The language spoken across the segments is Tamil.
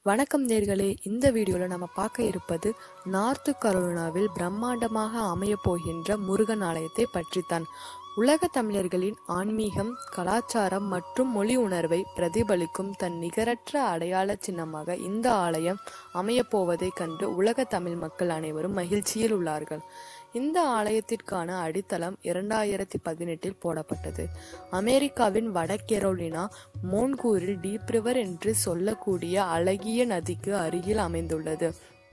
வணக்கம் நேர்களே இந்த வீடியோவில் நம்ம பார்க்க இருப்பது நார்த்து கரோலினாவில் பிரம்மாண்டமாக அமையப் போகின்ற முருகன் ஆலயத்தை பற்றித்தான் உலக தமிழர்களின் ஆன்மீகம் கலாச்சாரம் மற்றும் மொழி உணர்வை பிரதிபலிக்கும் தன் நிகரற்ற அடையாள சின்னமாக இந்த ஆலயம் அமையப் போவதைக் கண்டு உலக தமிழ் மக்கள் அனைவரும் மகிழ்ச்சியில் உள்ளார்கள் இந்த ஆலயத்திற்கான அடித்தளம் இரண்டாயிரத்தி பதினெட்டில் போடப்பட்டது அமெரிக்காவின் வட கெரோலினா மோன்கூரில் டீப் ரிவர் என்று சொல்லக்கூடிய அழகிய நதிக்கு அருகில் அமைந்துள்ளது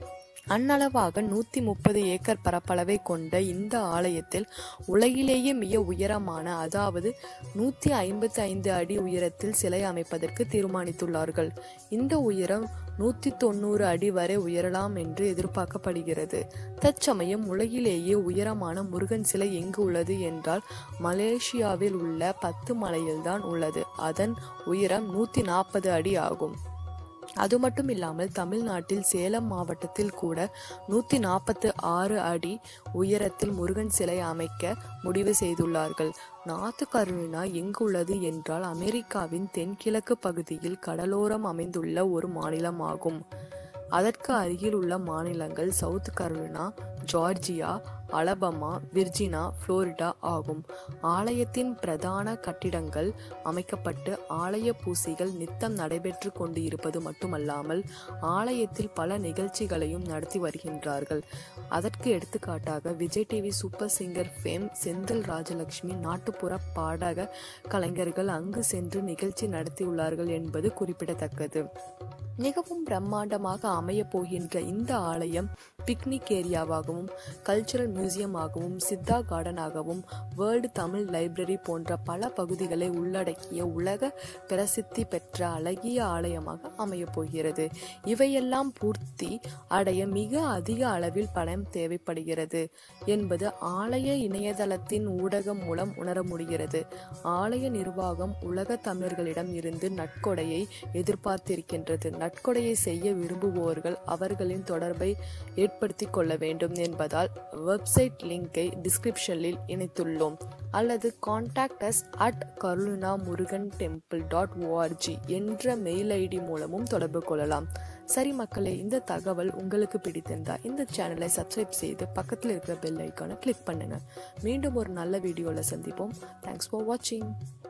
அன்னளவாக நூத்தி முப்பது ஏக்கர் பரப்பளவை கொண்ட இந்த ஆலயத்தில் உலகிலேயே மிக உயரமான அதாவது நூத்தி ஐம்பத்தி ஐந்து அடி உயரத்தில் சிலை அமைப்பதற்கு தீர்மானித்துள்ளார்கள் இந்த உயரம் நூத்தி தொண்ணூறு அடி வரை உயரலாம் என்று எதிர்பார்க்கப்படுகிறது தற்சமயம் உலகிலேயே உயரமான முருகன் சிலை எங்கு உள்ளது என்றால் மலேசியாவில் உள்ள பத்து மலையில்தான் உள்ளது அதன் உயரம் நூத்தி நாற்பது அடி ஆகும் அது மட்டும் இல்லாமல் தமிழ்நாட்டில் சேலம் மாவட்டத்தில் கூட நூத்தி நாற்பத்து ஆறு அடி உயரத்தில் முருகன் சிலை அமைக்க முடிவு செய்துள்ளார்கள் நாத்து கருணினா எங்கு உள்ளது என்றால் அமெரிக்காவின் தென்கிழக்கு பகுதியில் கடலோரம் அமைந்துள்ள ஒரு மாநிலமாகும் அதற்கு அருகில் உள்ள மாநிலங்கள் south Carolina Georgia Alabama Virginia Florida ஆகும் ஆலயத்தின் பிரதான கட்டிடங்கள் அமைக்கப்பட்டு ஆலய பூசைகள் நித்தம் நடைபெற்று கொண்டு இருப்பது மட்டுமல்லாமல் ஆலயத்தில் பல நிகழ்ச்சிகளையும் நடத்தி வருகின்றார்கள் அதற்கு எடுத்துக்காட்டாக Vijay TV super singer fame Senthil Rajalakshmi நாட்டுப்புற பாடக கலைஞர்கள் அங்கு சென்று நிகழ்ச்சி நடத்தியுள்ளார்கள் என்பது குறிப்பிடத்தக்கது மிகவும் பிரம்மாண்டமாக அமைய போகின்ற இந்த ஆலயம் பிக்னிக் ஏரியாவாகவும் கல்ச்சுரல் மியூசியமாகவும் சித்தா கார்டனாகவும் வேர்ல்டு தமிழ் லைப்ரரி போன்ற பல பகுதிகளை உள்ளடக்கிய உலக பிரசித்தி பெற்ற அழகிய ஆலயமாக அமைய போகிறது இவையெல்லாம் பூர்த்தி அடைய மிக அதிக அளவில் பணம் தேவைப்படுகிறது என்பது ஆலய இணையதளத்தின் ஊடகம் மூலம் உணர முடிகிறது ஆலய நிர்வாகம் உலக தமிழர்களிடம் இருந்து நட்கொடையை எதிர்பார்த்திருக்கின்றது நட்கொடையை செய்ய விரும்புவோர்கள் அவர்களின் தொடர்பை ஏற்படுத்திக் கொள்ள வேண்டும் என்பதால் வெப்சைட் லிங்கை டிஸ்கிரிப்ஷனில் இணைத்துள்ளோம் அல்லது contact us at Karuna Murugan temple dot ORG என்ற மெயில் ஐடி மூலமும் தொடர்பு கொள்ளலாம் சரி மக்களே இந்த தகவல் உங்களுக்கு பிடித்திருந்தா இந்த சேனலை சப்ஸ்கிரைப் செய்து பக்கத்தில் இருக்கிற பெல் ஐக்கானை கிளிக் பண்ணுங்க மீண்டும் ஒரு நல்ல வீடியோவில் சந்திப்போம் தேங்க்ஸ் ஃபார் வாட்சிங்